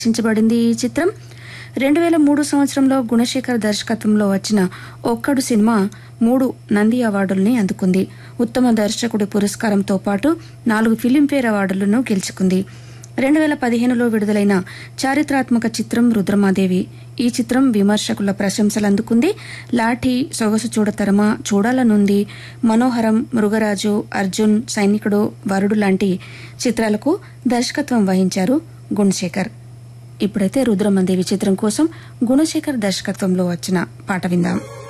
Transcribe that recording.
రచించబడింది ఈ చిత్రం రెండు వేల మూడు సంవత్సరంలో గుణశేఖర్ దర్శకత్వంలో వచ్చిన ఒక్కడు సినిమా మూడు నంది అవార్డుల్ని అందుకుంది ఉత్తమ దర్శకుడి పురస్కారంతో పాటు నాలుగు ఫిలింఫేర్ అవార్డులను గెలుచుకుంది రెండు వేల పదిహేనులో విడుదలైన చారిత్రాత్మక చిత్రం రుద్రమాదేవి ఈ చిత్రం విమర్శకుల ప్రశంసలు అందుకుంది లాఠీ సొగసు చూడతరమా చూడాలనుంది మనోహరం మృగరాజు అర్జున్ సైనికుడు వరుడు లాంటి చిత్రాలకు దర్శకత్వం వహించారు గుణశేఖర్ ఇప్పుడైతే రుద్రమందేవి చిత్రం కోసం గుణశేఖర్ దర్శకత్వంలో వచ్చిన పాట విందాం